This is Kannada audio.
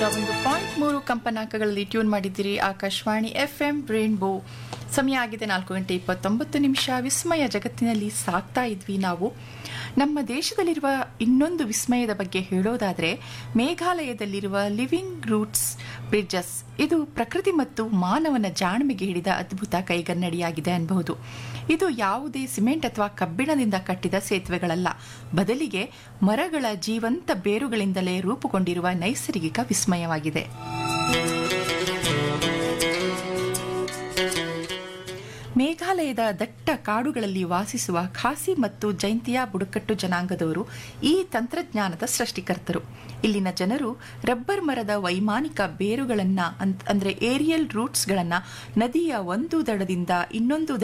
ಒಂದು ಪಾಯಿಂಟ್ ಮೂರು ಕಂಪನಾಂಕಗಳಲ್ಲಿ ಟ್ಯೂನ್ ಮಾಡಿದ್ದೀರಿ ಆಕಾಶವಾಣಿ ಎಫ್ ಎಂ ರೇನ್ಬೋ ಸಮಯ ಆಗಿದೆ ನಾಲ್ಕು ಗಂಟೆ ಇಪ್ಪತ್ತೊಂಬತ್ತು ನಿಮಿಷ ವಿಸ್ಮಯ ಜಗತ್ತಿನಲ್ಲಿ ಸಾಕ್ತಾ ಇದ್ವಿ ನಾವು ನಮ್ಮ ದೇಶದಲ್ಲಿರುವ ಇನ್ನೊಂದು ವಿಸ್ಮಯದ ಬಗ್ಗೆ ಹೇಳೋದಾದರೆ ಮೇಘಾಲಯದಲ್ಲಿರುವ ಲಿವಿಂಗ್ ರೂಟ್ಸ್ ಬ್ರಿಡ್ಜಸ್ ಇದು ಪ್ರಕೃತಿ ಮತ್ತು ಮಾನವನ ಜಾಣ್ಮೆಗೆ ಹಿಡಿದ ಅದ್ಭುತ ಕೈಗನ್ನಡಿಯಾಗಿದೆ ಅನ್ಬಹುದು ಇದು ಯಾವುದೇ ಸಿಮೆಂಟ್ ಅಥವಾ ಕಬ್ಬಿಣದಿಂದ ಕಟ್ಟಿದ ಸೇತುವೆಗಳಲ್ಲ ಬದಲಿಗೆ ಮರಗಳ ಜೀವಂತ ಬೇರುಗಳಿಂದಲೇ ರೂಪುಗೊಂಡಿರುವ ನೈಸರ್ಗಿಕ ವಿಸ್ಮಯವಾಗಿದೆ ಮೇಘಾಲಯದ ದಟ್ಟ ಕಾಡುಗಳಲ್ಲಿ ವಾಸಿಸುವ ಖಾಸಿ ಮತ್ತು ಜೈಂತಿಯಾ ಬುಡಕಟ್ಟು ಜನಾಂಗದವರು ಈ ತಂತ್ರಜ್ಞಾನದ ಸೃಷ್ಟಿಕರ್ತರು ಇಲ್ಲಿನ ಜನರು ರಬ್ಬರ್ ಮರದ ವೈಮಾನಿಕ ಬೇರುಗಳನ್ನ ಅಂದ್ರೆ ಏರಿಯಲ್ ರೂಟ್ಸ್ಗಳನ್ನ ನದಿಯ ಒಂದು ದಡದಿಂದ ಇನ್ನೊಂದು